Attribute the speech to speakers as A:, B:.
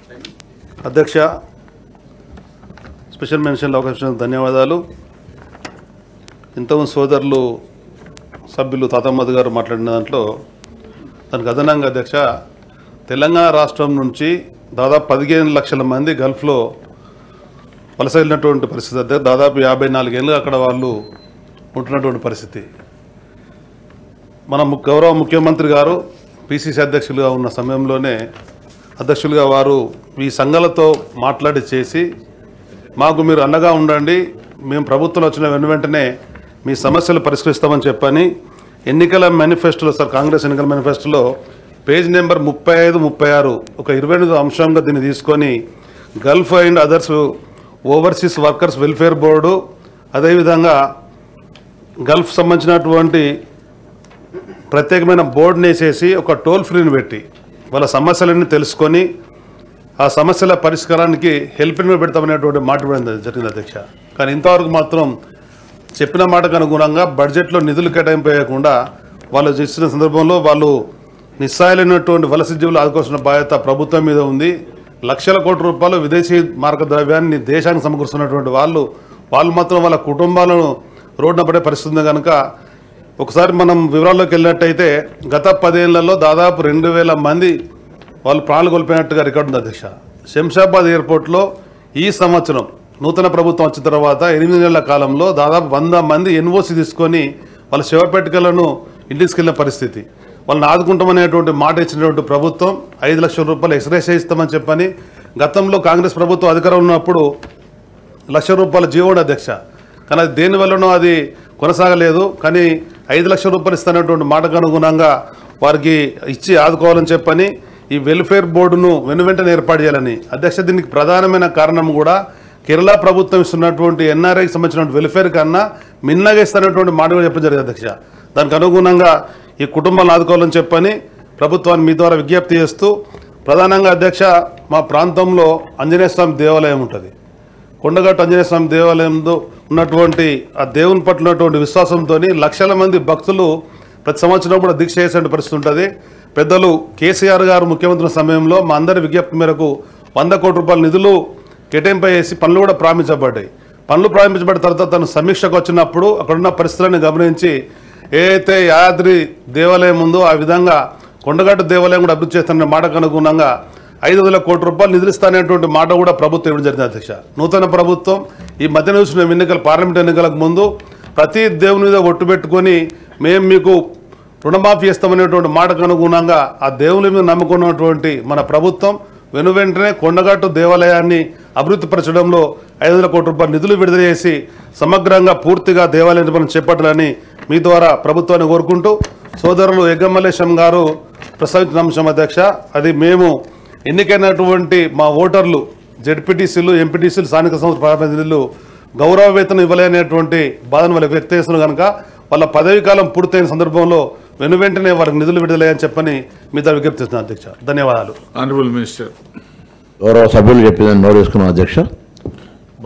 A: అధ్యక్ష special mention అవకాశం ధన్యవాదాలు ఇంతమంది సోదరులు సభ్యులు తాతమ్మద్ గారు మాట్లాడిన దాంట్లో దానికి అదనంగా అధ్యక్ష తెలంగాణ రాష్ట్రం నుంచి దాదాపు పదిహేను లక్షల మంది గల్ఫ్లో వలస వెళ్ళినటువంటి పరిస్థితి అధ్యక్ష దాదాపు యాభై నాలుగేళ్ళు అక్కడ వాళ్ళు ఉంటున్నటువంటి పరిస్థితి మన ము- గౌరవ ముఖ్యమంత్రి గారు పిసిసి అధ్యక్షులుగా ఉన్న సమయంలోనే అధ్యక్షులుగా వారు ఈ సంఘాలతో మాట్లాడి చేసి మాకు మీరు అండగా ఉండండి మేము ప్రభుత్వం వచ్చిన వెను వెంటనే మీ సమస్యలు పరిష్కరిస్తామని చెప్పని ఎన్నికల మేనిఫెస్టోలో సార్ కాంగ్రెస్ ఎన్నికల మేనిఫెస్టోలో పేజ్ నెంబర్ ముప్పై ఐదు ముప్పై ఆరు ఒక ఇరవై ఎనిమిది అంశంగా దీన్ని తీసుకొని Gulf and others overseas workers welfare board అదేవిధంగా గల్ఫ్ సంబంధించినటువంటి ప్రత్యేకమైన బోర్డుని వేసేసి ఒక టోల్ ఫ్రీని పెట్టి వాళ్ళ సమస్యలన్నీ తెలుసుకొని ఆ సమస్యల పరిష్కారానికి హెల్ప్ లైన్ పెడతామనేటువంటి మాట ఇవ్వడం జరిగింది అధ్యక్ష కానీ ఇంతవరకు మాత్రం చెప్పిన మాటకు అనుగుణంగా బడ్జెట్లో నిధులు కేటాయింపేయకుండా వాళ్ళు చేసిన సందర్భంలో వాళ్ళు నిస్సాయులైనటువంటి వలస జీవులు ఆదుకోవాల్సిన బాధ్యత ప్రభుత్వం మీద ఉంది లక్షల కోట్ల రూపాయలు విదేశీ మార్గ ద్రవ్యాన్ని దేశానికి సమకూరుస్తున్నటువంటి వాళ్ళు వాళ్ళు మాత్రం వాళ్ళ కుటుంబాలను రోడ్డున పడే పరిస్థితి ఉంది కనుక ఒకసారి మనం వివరాల్లోకి వెళ్ళినట్టయితే గత పదేళ్లలో దాదాపు రెండు వేల మంది వాళ్ళు ప్రాణాలు కోల్పోయినట్టుగా రికార్డు ఉంది అధ్యక్ష శంషాబాద్ ఎయిర్పోర్ట్లో ఈ సంవత్సరం నూతన ప్రభుత్వం వచ్చిన తర్వాత ఎనిమిది నెలల కాలంలో దాదాపు వంద మంది ఎన్ఓసి తీసుకొని వాళ్ళ శవపెట్టికలను ఇంటికి తీసుకెళ్లిన పరిస్థితి వాళ్ళని ఆదుకుంటామనేటువంటి మాట ఇచ్చినటువంటి ప్రభుత్వం ఐదు లక్షల రూపాయలు ఎక్స్రేస్ ఇస్తామని చెప్పని గతంలో కాంగ్రెస్ ప్రభుత్వం అధికారం ఉన్నప్పుడు లక్ష రూపాయల జీవోడు అధ్యక్ష కానీ అది దేని వల్లనో అది కొనసాగలేదు కానీ ఐదు లక్షల రూపాయలు ఇస్తున్నటువంటి మాటకు అనుగుణంగా వారికి ఇచ్చి ఆదుకోవాలని చెప్పని ఈ వెల్ఫేర్ బోర్డును వెను వెంటనే ఏర్పాటు చేయాలని అధ్యక్ష దీనికి ప్రధానమైన కారణం కూడా కేరళ ప్రభుత్వం ఇస్తున్నటువంటి ఎన్ఆర్ఐకి సంబంధించిన వెల్ఫేర్ కన్నా మిన్నగా ఇస్తున్నటువంటి మాట కూడా చెప్పడం జరిగింది అధ్యక్ష దానికి అనుగుణంగా ఈ కుటుంబాలను ఆదుకోవాలని చెప్పని ప్రభుత్వాన్ని మీ ద్వారా విజ్ఞప్తి చేస్తూ ప్రధానంగా అధ్యక్ష మా ప్రాంతంలో ఆంజనేయ స్వామి దేవాలయం ఉంటుంది కొండగట్టు ఆంజనేయ స్వామి దేవాలయంలో ఉన్నటువంటి ఆ దేవుని పట్ల ఉన్నటువంటి విశ్వాసంతో లక్షల మంది భక్తులు ప్రతి సంవత్సరం కూడా దీక్ష చేసే పరిస్థితి ఉంటుంది పెద్దలు కేసీఆర్ గారు ముఖ్యమంత్రి సమయంలో మా అందరి విజ్ఞప్తి మేరకు వంద కోట్ల రూపాయల నిధులు కేటాయింపు చేసి పనులు కూడా ప్రారంభించబడ్డాయి పనులు ప్రారంభించబడిన తర్వాత తను సమీక్షకు వచ్చినప్పుడు అక్కడున్న పరిస్థితులను గమనించి ఏదైతే యాదాద్రి దేవాలయం ఉందో ఆ విధంగా కొండగట్టు దేవాలయం కూడా అభివృద్ధి చేస్తున్న మాటకు అనుగుణంగా ఐదు వందల కోట్ల రూపాయలు నిధులిస్తానేటువంటి మాట కూడా ప్రభుత్వం ఇవ్వడం జరిగింది అధ్యక్ష నూతన ప్రభుత్వం ఈ మధ్యన చూసిన ఎన్నికలు పార్లమెంట్ ఎన్నికలకు ముందు ప్రతి దేవుని మీద ఒట్టు పెట్టుకొని మేము మీకు రుణమాఫీ చేస్తామనేటువంటి మాటకు అనుగుణంగా ఆ దేవుని మీద నమ్ముకున్నటువంటి మన ప్రభుత్వం వెను వెంటనే కొండగట్టు దేవాలయాన్ని అభివృద్ధి పరచడంలో ఐదు వందల కోట్ల రూపాయల నిధులు విడుదల చేసి సమగ్రంగా పూర్తిగా దేవాలయ నిర్మాణం చేపట్టాలని మీ ద్వారా ప్రభుత్వాన్ని కోరుకుంటూ సోదరులు ఎగ్గమల్లేశం గారు ప్రస్తావించిన అంశం అధ్యక్ష అది మేము ఎన్నికైనటువంటి మా ఓటర్లు జెడ్పీటీసీలు ఎంపీటీసీలు స్థానిక సంస్థ ప్రతినిధులు గౌరవ వేతనం ఇవ్వలేనటువంటి బాధను వాళ్ళకి వ్యక్తం చేస్తున్నారు కనుక వాళ్ళ పదవీ కాలం పూర్తయిన సందర్భంలో వెను వెంటనే వారికి నిధులు విడుదలయ్యని చెప్పని మీ ద్వారా విజ్ఞప్తి చేస్తున్నాను అధ్యక్ష ధన్యవాదాలు
B: ఆనరబుల్ మినిస్టర్
C: గౌరవ సభ్యులు చెప్పిందని నోట్ చేసుకున్నాం అధ్యక్ష